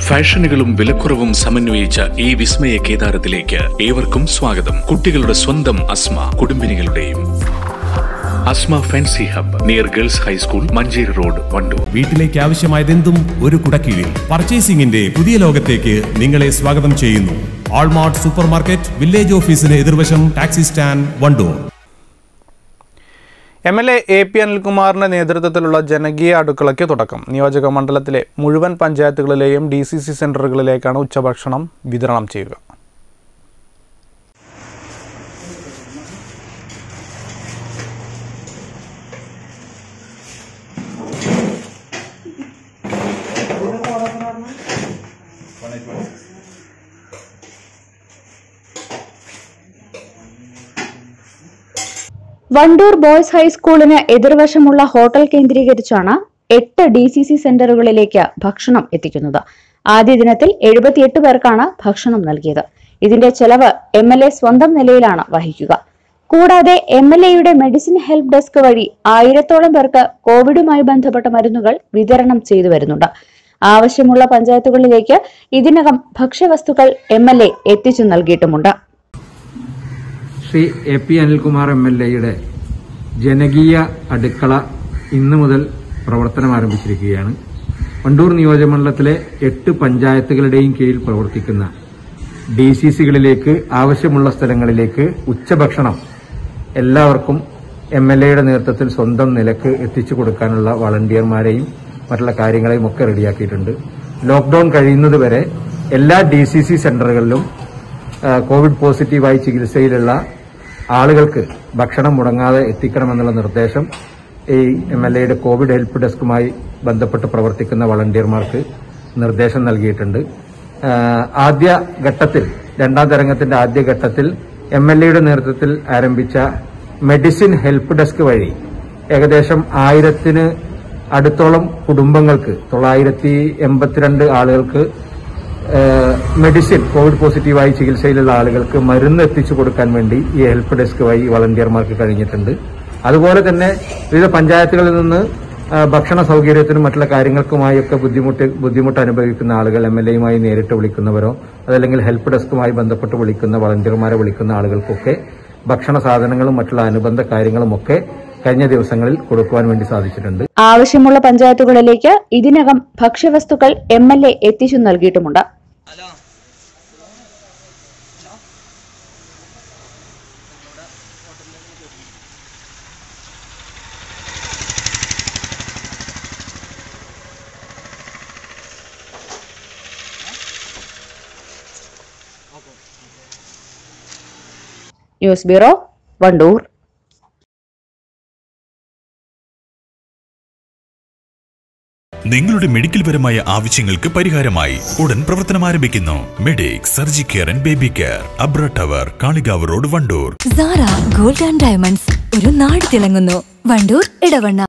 ഫാഷനുകളും വിലക്കുറവും സമന്വയിച്ച ഈ വിസ്മയ കേദാരത്തിലേക്ക് ഏവർക്കും സ്വാഗതം കുട്ടികളുടെ സ്വന്തം അസ്മ കുടുംബിനികളുടെയും Asma fancy hub near girls high school Manjeri road Wandoor വീട്ടിലേക്ക് ആവശ്യമായതെന്തും ഒരു കുടക്കീഴിൽ പർച്ചേസിംഗിന്റെ പുതിയ ലോകത്തേക്ക് നിങ്ങളെ സ്വാഗതം ചെയ്യുന്നു ആൾമാർട്ട് സൂപ്പർ മാർക്കറ്റ് വില്ലേജ് ഓഫീസിന് എതിർവശം taxi stand Wandoor M L A A P അനിൽകുമാറിന്റെ നേതൃത്വത്തിലുള്ള ജനകീയ അടുക്കളയ്ക്ക് തുടക്കം നിയോജക മണ്ഡലത്തിലെ മുഴുവൻ പഞ്ചായത്തുകളിലെയും ഡി സി സി സെന്ററുകളിലേക്കാണ് ഉച്ചഭക്ഷണം വിതരണം ചെയ്യുക വണ്ടൂർ ബോയ്സ് ഹൈസ്കൂളിന് എതിർവശമുള്ള ഹോട്ടൽ കേന്ദ്രീകരിച്ചാണ് എട്ട് ഡി സി സി സെന്ററുകളിലേക്ക് ഭക്ഷണം എത്തിക്കുന്നത് ആദ്യ ദിനത്തിൽ എഴുപത്തിയെട്ട് പേർക്കാണ് ഭക്ഷണം നൽകിയത് ഇതിന്റെ ചെലവ് എം എൽ എ സ്വന്തം നിലയിലാണ് വഹിക്കുക കൂടാതെ എം എൽ എയുടെ മെഡിസിൻ ഹെൽപ്പ് ഡെസ്ക് വഴി ആയിരത്തോളം പേർക്ക് കോവിഡുമായി ബന്ധപ്പെട്ട മരുന്നുകൾ വിതരണം ചെയ്തു വരുന്നുണ്ട് ആവശ്യമുള്ള പഞ്ചായത്തുകളിലേക്ക് ഇതിനകം ഭക്ഷ്യവസ്തുക്കൾ എം എൽ എ എത്തിച്ചു നൽകിയിട്ടുമുണ്ട് Shri A P Anilkumar M L എയുടെ ജനകീയ അടുക്കള ഇന്നു മുതൽ പ്രവർത്തനം ആരംഭിച്ചിരിക്കുകയാണ് വണ്ടൂർ നിയോജകമണ്ഡലത്തിലെ എട്ട് പഞ്ചായത്തുകളുടെയും കീഴിൽ പ്രവർത്തിക്കുന്ന ഡി സി സികളിലേക്ക് ആവശ്യമുള്ള സ്ഥലങ്ങളിലേക്ക് ഉച്ചഭക്ഷണം എല്ലാവർക്കും എം എൽ എയുടെ നേതൃത്വത്തിൽ സ്വന്തം നിലക്ക് എത്തിച്ചു കൊടുക്കാനുള്ള വളണ്ടിയർമാരെയും മറ്റുള്ള കാര്യങ്ങളെയും ഒക്കെ റെഡിയാക്കിയിട്ടുണ്ട് ലോക്ഡൌൺ കഴിയുന്നതുവരെ എല്ലാ ഡി സി സി സെന്ററുകളിലും ആ, കോവിഡ് പോസിറ്റീവായി ചികിത്സയിലുള്ള ആളുകൾക്ക് ഭക്ഷണം മുടങ്ങാതെ എത്തിക്കണമെന്നുള്ള നിർദ്ദേശം ഈ എം എൽ എയുടെ കോവിഡ് ഹെൽപ്പ് ഡെസ്കുമായി ബന്ധപ്പെട്ട് പ്രവർത്തിക്കുന്ന വളണ്ടിയർമാർക്ക് നിർദ്ദേശം നൽകിയിട്ടുണ്ട് ആ, ആദ്യ ഘട്ടത്തിൽ രണ്ടാം തരംഗത്തിന്റെ ആദ്യ ഘട്ടത്തിൽ എം എൽ എയുടെ നേതൃത്വത്തിൽ ആരംഭിച്ച മെഡിസിൻ ഹെൽപ്പ് ഡെസ്ക് വഴി ഏകദേശം ആയിരത്തിന് അടുത്തോളം കുടുംബങ്ങൾക്ക് തൊള്ളായിരത്തി എൺപത്തിരണ്ട് ആളുകൾക്ക് ഏഹ് മെഡിസിൻ കോവിഡ് പോസിറ്റീവായി ചികിത്സയിലുള്ള ആളുകൾക്ക് മരുന്ന് എത്തിച്ചു കൊടുക്കാൻ വേണ്ടി ഈ ഹെൽപ്പ് ഡെസ്ക് വഴി വളണ്ടിയർമാർക്ക് കഴിഞ്ഞിട്ടുണ്ട് അതുപോലെ തന്നെ വിവിധ പഞ്ചായത്തുകളിൽ നിന്ന് ആ, ഭക്ഷണ സൗകര്യത്തിനും മറ്റുള്ള കാര്യങ്ങൾക്കുമായൊക്കെ ബുദ്ധിമുട്ട് ബുദ്ധിമുട്ട് അനുഭവിക്കുന്ന ആളുകൾ എം എൽ എയുമായി നേരിട്ട് വിളിക്കുന്നവരോ അതല്ലെങ്കിൽ ഹെൽപ്പ് ഡെസ്കുമായി ബന്ധപ്പെട്ട് വിളിക്കുന്ന വളണ്ടിയർമാരെ വിളിക്കുന്ന ആളുകൾക്കൊക്കെ ഭക്ഷണ സാധനങ്ങളും മറ്റുള്ള അനുബന്ധ കാര്യങ്ങളും ഒക്കെ കഴിഞ്ഞ ദിവസങ്ങളിൽ കൊടുക്കുവാൻ വേണ്ടി സാധിച്ചിട്ടുണ്ട് ആവശ്യമുള്ള പഞ്ചായത്തുകളിലേക്ക് ഇതിനകം ഭക്ഷ്യവസ്തുക്കൾ എം എൽ എ എത്തിച്ചു നൽകിയിട്ടുമുണ്ട് ന്യൂസ് ബ്യൂറോ വണ്ടൂർ നിങ്ങളുടെ മെഡിക്കൽ പരമായ ആവശ്യങ്ങൾക്ക് പരിഹാരമായി ഉടൻ പ്രവർത്തനം ആരംഭിക്കുന്നു medic surgi care and baby care Abra tower Kalikavu road Wandoor Sara gold and diamonds ഒരു നാട് തിളങ്ങുന്നു വണ്ടൂർ ഇടവണ്ണ